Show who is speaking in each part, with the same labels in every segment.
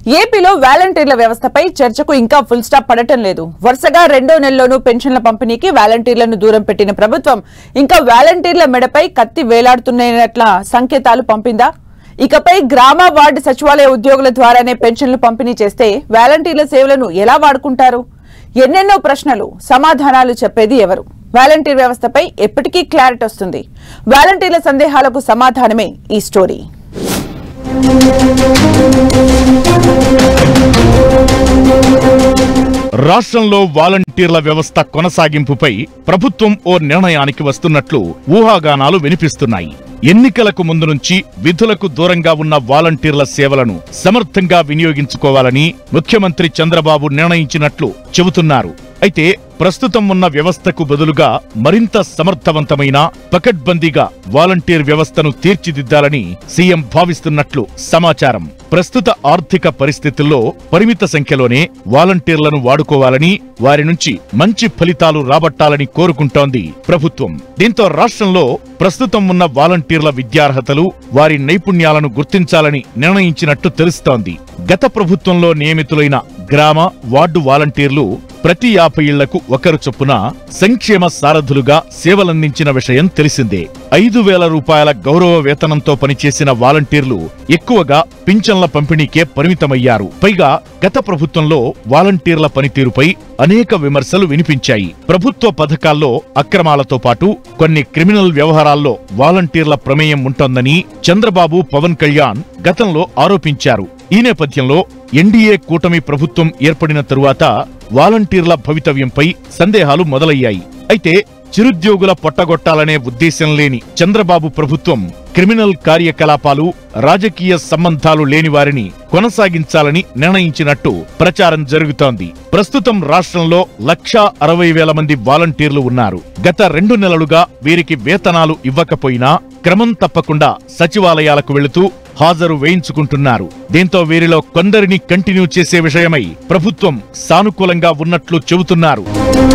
Speaker 1: ఏపీలో వాలంటీర్ల వ్యవస్థపై చర్చకు ఇంకా ఫుల్ స్టాప్ పడటం లేదు వరుసగా రెండో నెలలోనూ పెన్షన్ల పంపిణీకి వాలంటీర్లను దూరం పెట్టిన ప్రభుత్వం ఇంకా వాలంటీర్ల మెడపై కత్తి వేలాడుతున్నట్ల సంకేతాలు పంపిందా ఇకపై గ్రామ వార్డు సచివాలయ ఉద్యోగుల ద్వారానే పెన్షన్లు పంపిణీ చేస్తే వాలంటీర్ల సేవలను ఎలా వాడుకుంటారు ఎన్నెన్నో ప్రశ్నలు సమాధానాలు చెప్పేది ఎవరు వాలంటీర్ వ్యవస్థపై ఎప్పటికీ క్లారిటీ వస్తుంది వాలంటీర్ల సందేహాలకు సమాధానమే ఈ స్టోరీ
Speaker 2: రాష్ట్రంలో వాలంటీర్ల వ్యవస్థ కొనసాగింపుపై ప్రభుత్వం ఓ నిర్ణయానికి వస్తున్నట్లు ఊహాగానాలు వినిపిస్తున్నాయి ఎన్నికలకు ముందు నుంచి విధులకు దూరంగా ఉన్న వాలంటీర్ల సేవలను సమర్థంగా వినియోగించుకోవాలని ముఖ్యమంత్రి చంద్రబాబు నిర్ణయించినట్లు చెబుతున్నారు అయితే ప్రస్తుతం ఉన్న వ్యవస్థకు బదులుగా మరింత సమర్థవంతమైన పకడ్బందీగా వాలంటీర్ వ్యవస్థను తీర్చిదిద్దాలని సీఎం భావిస్తున్నట్లు సమాచారం ప్రస్తుత ఆర్థిక పరిస్థితుల్లో పరిమిత సంఖ్యలోనే వాలంటీర్లను వాడుకోవాలని వారి నుంచి మంచి ఫలితాలు రాబట్టాలని కోరుకుంటోంది ప్రభుత్వం దీంతో రాష్ట్రంలో ప్రస్తుతం ఉన్న వాలంటీర్ల విద్యార్హతలు వారి నైపుణ్యాలను గుర్తించాలని నిర్ణయించినట్టు తెలుస్తోంది గత ప్రభుత్వంలో నియమితులైన గ్రామ వార్డు వాలంటీర్లు ప్రతి యాభై ఇళ్లకు ఒకరు చొప్పున సంక్షేమ సారథులుగా సేవలందించిన విషయం తెలిసిందే ఐదు వేల రూపాయల గౌరవ వేతనంతో పనిచేసిన వాలంటీర్లు ఎక్కువగా పింఛన్ల పంపిణీకే పరిమితమయ్యారు పైగా గత ప్రభుత్వంలో వాలంటీర్ల పనితీరుపై అనేక విమర్శలు వినిపించాయి ప్రభుత్వ పథకాల్లో అక్రమాలతో పాటు కొన్ని క్రిమినల్ వ్యవహారాల్లో వాలంటీర్ల ప్రమేయం ఉంటోందని చంద్రబాబు పవన్ కళ్యాణ్ గతంలో ఆరోపించారు ఈ నేపథ్యంలో ఎన్డీఏ కూటమి ప్రభుత్వం ఏర్పడిన తరువాత వాలంటీర్ల భవితవ్యంపై సందేహాలు మొదలయ్యాయి అయితే చిరుద్యోగుల పొట్టగొట్టాలనే ఉద్దేశం లేని చంద్రబాబు ప్రభుత్వం క్రిమినల్ కార్యకలాపాలు రాజకీయ సంబంధాలు లేని వారిని కొనసాగించాలని నిర్ణయించినట్టు ప్రచారం జరుగుతోంది ప్రస్తుతం రాష్ట్రంలో లక్షా అరవై వేల మంది వాలంటీర్లు ఉన్నారు గత రెండు నెలలుగా వీరికి వేతనాలు ఇవ్వకపోయినా క్రమం తప్పకుండా సచివాలయాలకు వెళుతూ హాజరు వేయించుకుంటున్నారు దీంతో వీరిలో కొందరిని కంటిన్యూ చేసే విషయమై ప్రభుత్వం సానుకూలంగా ఉన్నట్లు చెబుతున్నారు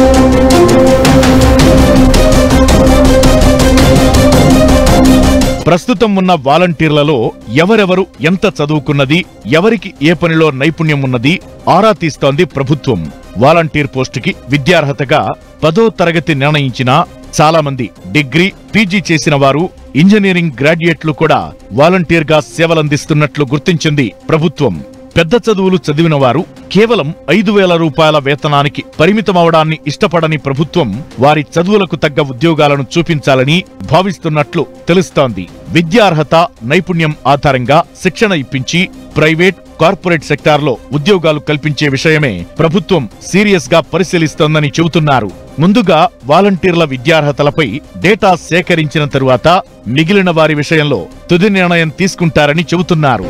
Speaker 2: ప్రస్తుతం ఉన్న వాలంటీర్లలో ఎవరెవరు ఎంత చదువుకున్నది ఎవరికి ఏ పనిలో నైపుణ్యం ఉన్నది ఆరా తీస్తోంది ప్రభుత్వం వాలంటీర్ పోస్టుకి విద్యార్హతగా పదో తరగతి నిర్ణయించిన చాలా మంది డిగ్రీ పీజీ చేసిన వారు ఇంజనీరింగ్ గ్రాడ్యుయేట్లు కూడా వాలంటీర్గా సేవలందిస్తున్నట్లు గుర్తించింది ప్రభుత్వం పెద్ద చదువులు చదివిన వారు కేవలం ఐదు వేల రూపాయల వేతనానికి పరిమితమవడాన్ని ఇష్టపడని ప్రభుత్వం వారి చదువులకు తగ్గ ఉద్యోగాలను చూపించాలని భావిస్తున్నట్లు తెలుస్తోంది విద్యార్హత నైపుణ్యం ఆధారంగా శిక్షణ ఇప్పించి ప్రైవేట్ కార్పొరేట్ సెక్టార్లో ఉద్యోగాలు కల్పించే విషయమే ప్రభుత్వం సీరియస్ గా పరిశీలిస్తోందని చెబుతున్నారు ముందుగా వాలంటీర్ల విద్యార్హతలపై డేటా సేకరించిన తరువాత మిగిలిన వారి విషయంలో తుది నిర్ణయం తీసుకుంటారని చెబుతున్నారు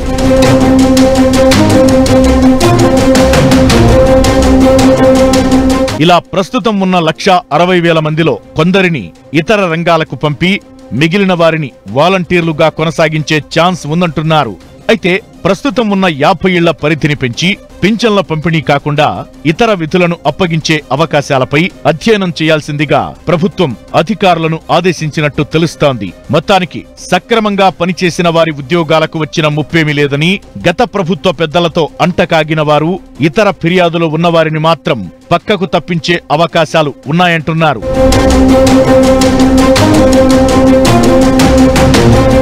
Speaker 2: ఇలా ప్రస్తుతం ఉన్న లక్ష అరవై వేల మందిలో కొందరిని ఇతర రంగాలకు పంపి మిగిలిన వారిని వాలంటీర్లుగా కొనసాగించే ఛాన్స్ ఉందంటున్నారు అయితే ప్రస్తుతం ఉన్న యాభై ఇళ్ల పరిధిని పెంచి పింఛన్ల పంపిణీ కాకుండా ఇతర విధులను అప్పగించే అవకాశాలపై అధ్యయనం చేయాల్సిందిగా ప్రభుత్వం అధికారులను ఆదేశించినట్టు తెలుస్తోంది మొత్తానికి సక్రమంగా పనిచేసిన వారి ఉద్యోగాలకు వచ్చిన ముప్పేమీ లేదని గత ప్రభుత్వ పెద్దలతో అంటకాగిన వారు ఇతర ఫిర్యాదులు ఉన్నవారిని మాత్రం పక్కకు తప్పించే అవకాశాలు ఉన్నాయంటున్నారు